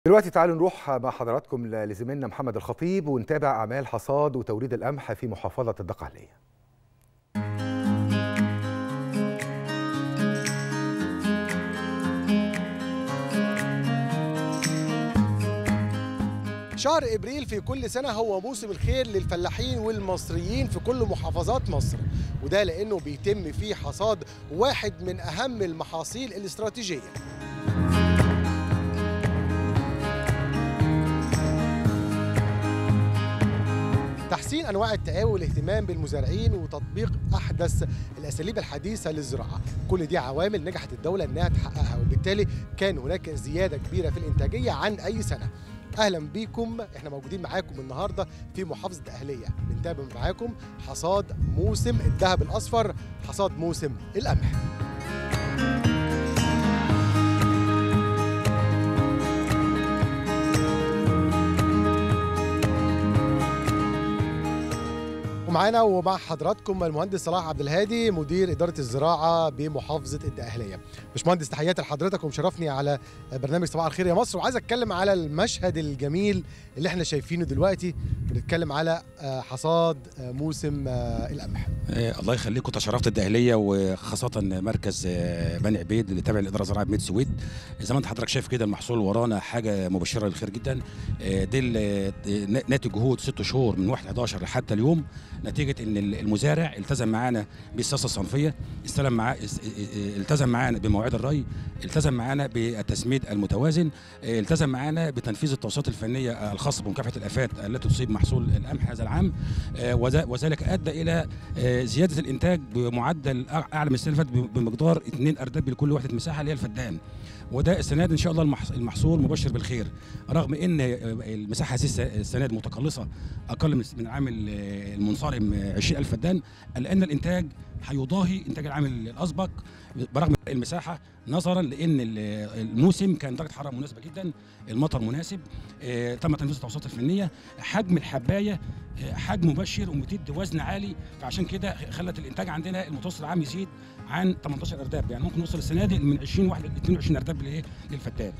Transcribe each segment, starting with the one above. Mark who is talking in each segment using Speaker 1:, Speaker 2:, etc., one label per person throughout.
Speaker 1: دلوقتي تعالوا نروح مع حضراتكم لزميلنا محمد الخطيب ونتابع أعمال حصاد وتوريد القمح في محافظة الدقهلية
Speaker 2: شهر ابريل في كل سنه هو موسم الخير للفلاحين والمصريين في كل محافظات مصر وده لانه بيتم فيه حصاد واحد من اهم المحاصيل الاستراتيجيه تحسين انواع التقاوي والاهتمام بالمزارعين وتطبيق احدث الاساليب الحديثه للزراعه كل دي عوامل نجحت الدوله انها تحققها وبالتالي كان هناك زياده كبيره في الانتاجيه عن اي سنه اهلا بيكم احنا موجودين معاكم النهارده في محافظه الاهليه بنتابع معاكم حصاد موسم الذهب الاصفر حصاد موسم القمح ومعانا ومع حضراتكم المهندس صلاح عبد الهادي مدير اداره الزراعه بمحافظه الدقهليه. باشمهندس تحياتي لحضرتك ومشرفني على برنامج صباح الخير يا مصر وعايز اتكلم على المشهد الجميل اللي احنا شايفينه دلوقتي بنتكلم على حصاد موسم القمح.
Speaker 3: آه الله يخليكم تشرفت الدقهليه وخاصه مركز بني عبيد اللي تابع للاداره الزراعيه بميت سويد زي ما انت حضرتك شايف كده المحصول ورانا حاجه مبشره للخير جدا آه دي ناتج جهود ست شهور من 1 11 لحتى اليوم نتيجه ان المزارع التزم معانا بالسياسه الصنفيه استلم معاه التزم معانا بمواعيد الري التزم معانا بالتسميد المتوازن التزم معانا بتنفيذ التوصيات الفنيه الخاصه بمكافحه الافات التي تصيب محصول القمح هذا العام وذلك ادى الى زياده الانتاج بمعدل اعلى من السنه اللي فاتت بمقدار 2 ارداب لكل وحده مساحه اللي هي الفدان وده السنه دي ان شاء الله المحصول مبشر بالخير رغم ان المساحه هذه السنه دي متقلصه اقل من العام المنصرم 20000 فدان الا ان الانتاج هيضاهي انتاج العام الاسبق برغم المساحه نظرا لان الموسم كان درجه حراره مناسبه جدا المطر مناسب آه تم تنفيذ التوصيات الفنيه حجم الحبايه آه حجم مبشر وبتدي وزن عالي فعشان كده خلت الانتاج عندنا المتوسط العام يزيد عن 18 ارداب يعني ممكن نوصل السنه دي من 20 واحد 22 ارداب لايه للفدان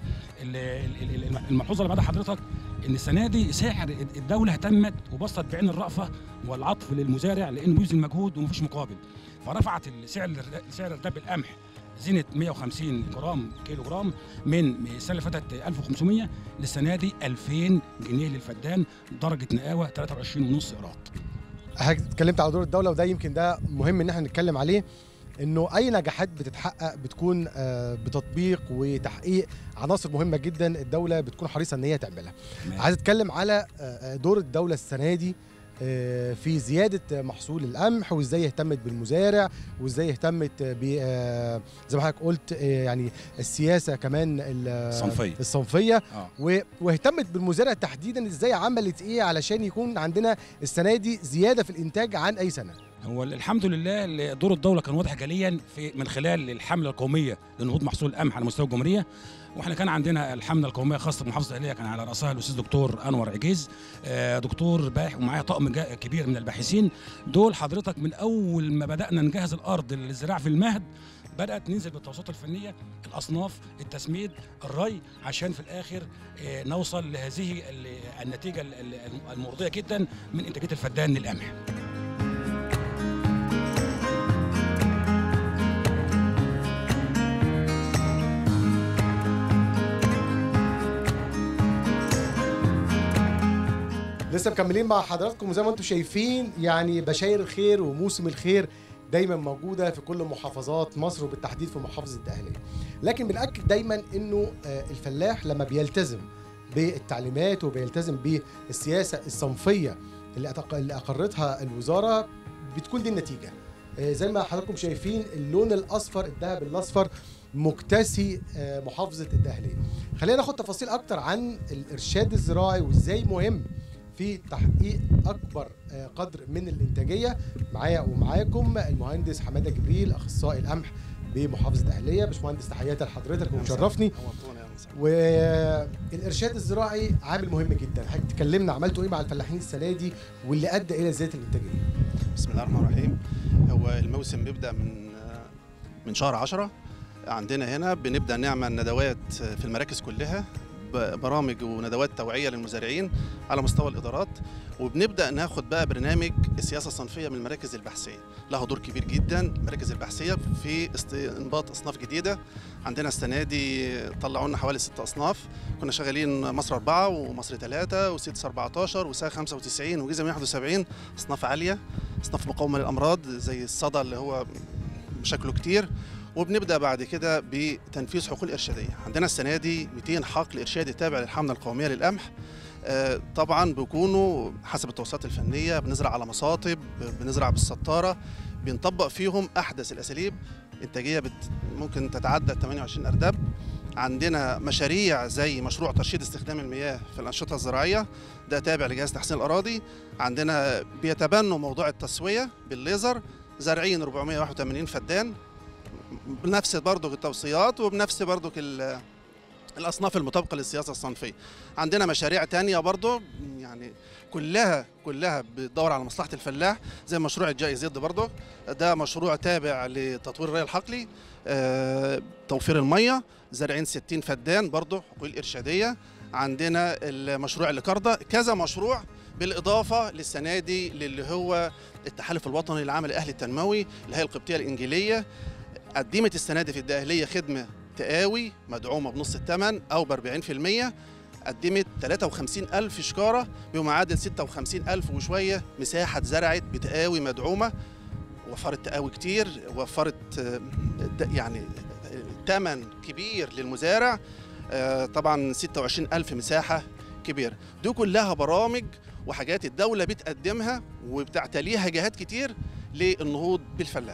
Speaker 3: الملحوظه اللي بعد حضرتك ان السنه دي سعر الدوله اهتمت وبسطت بعين الرأفه والعطف للمزارع لانه بيبذل مجهود ومفيش مقابل فرفعت سعر سعر ارداب القمح زينة 150 جرام كيلو جرام من السنه اللي فاتت 1500 للسنه دي 2000 جنيه للفدان درجه نقاوه 23 ونص قراط
Speaker 2: اتكلمت على دور الدوله وده يمكن ده مهم ان احنا نتكلم عليه انه اي نجاحات بتتحقق بتكون بتطبيق وتحقيق عناصر مهمه جدا الدوله بتكون حريصه ان هي تعملها عايز اتكلم على دور الدوله السنه دي في زيادة محصول القمح وازاي اهتمت بالمزارع وازاي اهتمت ب زي ما حضرتك قلت يعني السياسة كمان
Speaker 3: الصنفية
Speaker 2: الصنفية آه. واهتمت بالمزارع تحديدا ازاي عملت ايه علشان يكون عندنا السنة دي زيادة في الانتاج عن اي سنة
Speaker 3: هو الحمد لله دور الدولة كان واضح جليا في من خلال الحملة القومية لنهوض محصول القمح على مستوى الجمهورية واحنا كان عندنا الحمله القوميه خاصه بمحافظه الاهليه كان على راسها الاستاذ دكتور انور عجيز دكتور باحث ومعايا طقم كبير من الباحثين دول حضرتك من اول ما بدانا نجهز الارض للزراعه في المهد بدات ننزل بالتوصيات الفنيه الاصناف التسميد الري عشان في الاخر نوصل لهذه النتيجه المرضيه جدا من انتاجيه الفدان للقمح
Speaker 2: لسه مكملين مع حضراتكم وزي ما انتم شايفين يعني بشاير الخير وموسم الخير دايما موجوده في كل محافظات مصر وبالتحديد في محافظه الدقهليه لكن بنأكد دايما انه الفلاح لما بيلتزم بالتعليمات وبيلتزم بالسياسه الصنفيه اللي اقرتها الوزاره بتكون دي النتيجه زي ما حضراتكم شايفين اللون الاصفر الذهب الاصفر مكتسي محافظه الدقهليه خلينا ناخد تفاصيل اكتر عن الارشاد الزراعي وازاي مهم في تحقيق اكبر قدر من الانتاجيه معايا ومعاكم المهندس حماده جبريل اخصائي القمح بمحافظه الاهليه باشمهندس تحياتي لحضرتك ومشرفني والارشاد الزراعي عامل مهم جدا حضرتك تكلمنا عملتوا ايه مع الفلاحين السنه دي واللي ادى الى زياده الانتاجيه
Speaker 4: بسم الله الرحمن الرحيم هو الموسم بيبدا من من شهر 10 عندنا هنا بنبدا نعمل ندوات في المراكز كلها برامج وندوات توعيه للمزارعين على مستوى الادارات وبنبدا ناخد بقى برنامج السياسه الصنفيه من المراكز البحثيه له دور كبير جدا المراكز البحثيه في استنباط اصناف جديده عندنا السنه دي طلعوا لنا حوالي ست اصناف كنا شغالين مصر أربعة ومصر ثلاثة وسيتس 14 وسا 95 وجيزة 171 أصناف عالية أصناف مقاومة للأمراض زي الصدى اللي هو مشاكله كتير وبنبدا بعد كده بتنفيذ حقول ارشاديه عندنا السنه دي 200 حقل ارشادي تابع للحمله القوميه للقمح آه، طبعا بيكونوا حسب التوصيات الفنيه بنزرع على مصاطب بنزرع بالسطاره بنطبق فيهم احدث الاساليب انتاجيه بت ممكن تتعدى 28 ارداب عندنا مشاريع زي مشروع ترشيد استخدام المياه في الانشطه الزراعيه ده تابع لجهاز تحسين الاراضي عندنا بيتبنوا موضوع التسويه بالليزر زارعين 481 فدان بنفس برضو التوصيات وبنفس برضو ال- الاصناف المطابقه للسياسه الصنفيه عندنا مشاريع تانية برضو يعني كلها كلها بتدور على مصلحه الفلاح زي مشروع الجاي زد برضو ده مشروع تابع لتطوير الري الحقلي آه، توفير الميه زارعين 60 فدان برضو حقول ارشاديه عندنا المشروع الكرده كذا مشروع بالاضافه للسنه دي للي هو التحالف الوطني للعمل الاهلي التنموي الهيئه القبطيه الانجيليه قدمت السنه دي في الدقهليه خدمه تقاوي مدعومه بنص الثمن او ب 40% قدمت 53 ألف شكارة بمعادل 56 ألف وشوية مساحة اتزرعت بتقاوي مدعومة وفرت تقاوي كتير وفرت آه، د- يعني ثمن كبير للمزارع آه، طبعا 26 ألف مساحة كبيرة دي كلها برامج وحاجات الدولة بتقدمها وبتعتليها جهات كتير للنهوض بالفلاح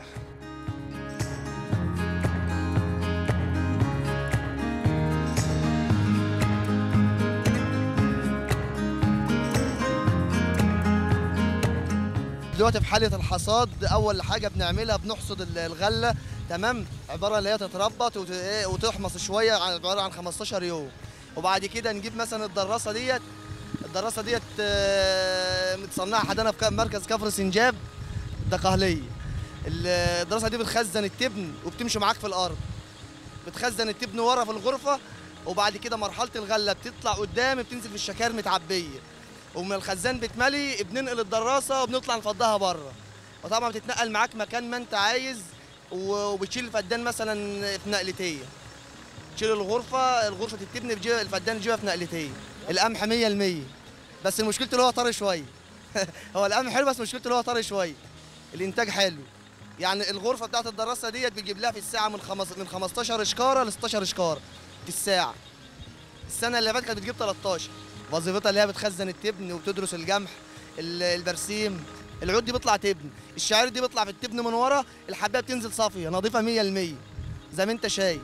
Speaker 5: دلوقتي في حاله الحصاد اول حاجه بنعملها بنحصد ال- الغله تمام عباره اللي هي تتربط وت- إيه، وتحمص شويه عن- عباره عن 15 يوم وبعد كده نجيب مثلا الدراسه ديت الدراسه ديت آه، متصنعه حدانا في ك- مركز كفر سنجاب دقهليه ال- الدراسه دي بتخزن التبن وبتمشي معاك في الارض بتخزن التبن ورا في الغرفه وبعد كده مرحله الغله بتطلع قدام بتنزل في الشكار متعبيه ومن الخزان بتملي بننقل الدراسه وبنطلع نفضها بره وطبعا بتتنقل معاك مكان ما انت عايز و- وبتشيل الفدان مثلا في نقلتين تشيل الغرفه الغرفه التبن بجي الفدان تجيبها في نقلتين القمح 100% بس مشكلته اللي هو طري شويه هو القمح حلو بس مشكلته اللي هو طري شويه الانتاج حلو يعني الغرفه بتاعت الدراسه ديت بتجيب لها في الساعه من خمس من 15 شكاره ل 16 شكاره في الساعه السنه اللي فاتت كانت بتجيب 13 وظيفتها اللي هي بتخزن التبن وبتدرس الجمح ال- البرسيم العود دي بيطلع تبن الشعير دي بيطلع في التبن من ورا الحبايه بتنزل صافيه نظيفه 100% زي ما انت شايف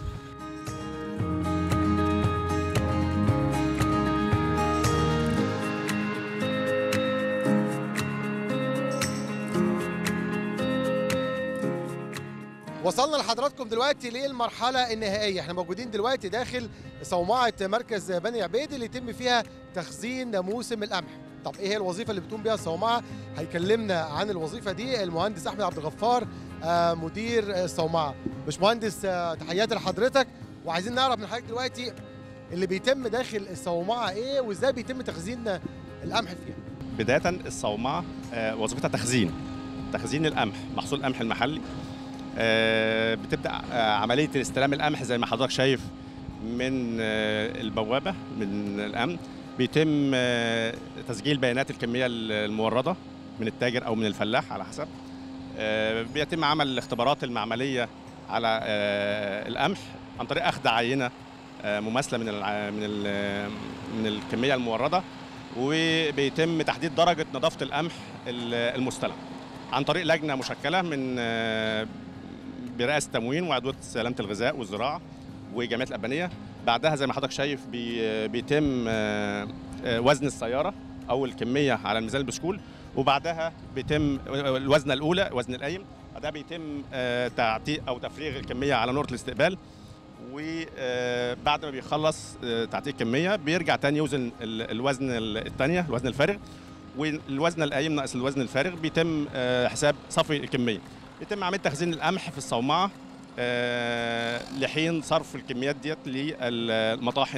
Speaker 2: وصلنا لحضراتكم دلوقتي للمرحلة النهائية احنا موجودين دلوقتي داخل صومعة مركز بني عبيد اللي يتم فيها تخزين موسم القمح طب ايه هي الوظيفة اللي بتقوم بيها الصومعة هيكلمنا عن الوظيفة دي المهندس احمد عبد الغفار آه، مدير الصومعة باشمهندس آه، تحياتي لحضرتك وعايزين نعرف من حضرتك دلوقتي اللي بيتم داخل الصومعة ايه وازاي بيتم تخزين القمح فيها
Speaker 6: بداية الصومعة آه، وظيفتها تخزين تخزين القمح محصول القمح المحلي آه، بتبدأ آه، عملية استلام القمح زي ما حضرتك شايف من آه، البوابة من الأمن بيتم آه، تسجيل بيانات الكمية الموردة من التاجر أو من الفلاح على حسب آه، بيتم عمل الاختبارات المعملية على آه، القمح عن طريق أخذ عينة آه، مماثلة من الع- من ال- من الكمية الموردة وبيتم تحديد درجة نظافة القمح ال- المستلم عن طريق لجنة مشكلة من آه، برئاسة تموين وعضوية سلامة الغذاء والزراعة وجمعية الأبانية بعدها زي ما حضرتك شايف بي- بيتم آه، آه، وزن السيارة أو الكمية على الميزان البسكول وبعدها بيتم الوزنة الأولى وزن القايم بعدها بيتم آه، تعتيق أو تفريغ الكمية على نورة الاستقبال وبعد ما بيخلص آه، تعتيق كميه بيرجع تاني يوزن ال- الوزن ال- الثانيه الوزن الفارغ والوزن القايم ناقص الوزن الفارغ بيتم آه، حساب صافي الكميه بيتم عمليه تخزين القمح في الصومعه آه، لحين صرف الكميات ديت للمطاحن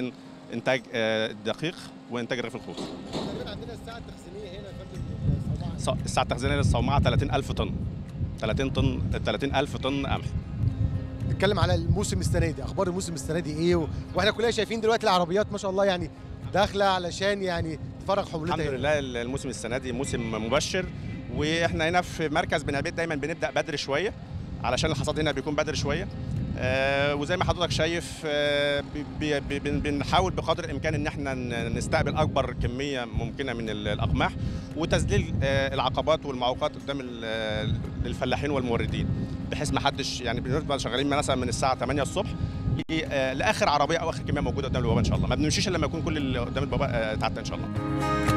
Speaker 6: انتاج آه، الدقيق وانتاج رغيف الخبز
Speaker 2: تقريبا عندنا الساعه التخزينيه هنا يا فندم الصومعة.
Speaker 6: ص- الساعه التخزينيه للصومعه 30000 طن 30 طن 30000 طن قمح
Speaker 2: نتكلم على الموسم السنه دي اخبار الموسم السنه دي ايه و... واحنا كلنا شايفين دلوقتي العربيات ما شاء الله يعني داخله علشان يعني تفرغ حمولتها
Speaker 6: الحمد
Speaker 2: هنا.
Speaker 6: لله الموسم السنه دي موسم مبشر واحنا هنا في مركز بن عبيد دايما بنبدا بدري شويه علشان الحصاد هنا بيكون بدري شويه آه وزي ما حضرتك شايف آه بي- بي- بن- بنحاول بقدر الامكان ان احنا ن- نستقبل اكبر كميه ممكنه من ال- الاقماح وتذليل آه العقبات والمعوقات قدام ال- للفلاحين والموردين بحيث ما حدش يعني بنبقى شغالين مثلا من الساعه 8 الصبح ل- آه لاخر عربيه او اخر كميه موجوده قدام البوابه ان شاء الله ما بنمشيش الا لما يكون كل اللي قدام البوابه آه، اتعدى ان شاء الله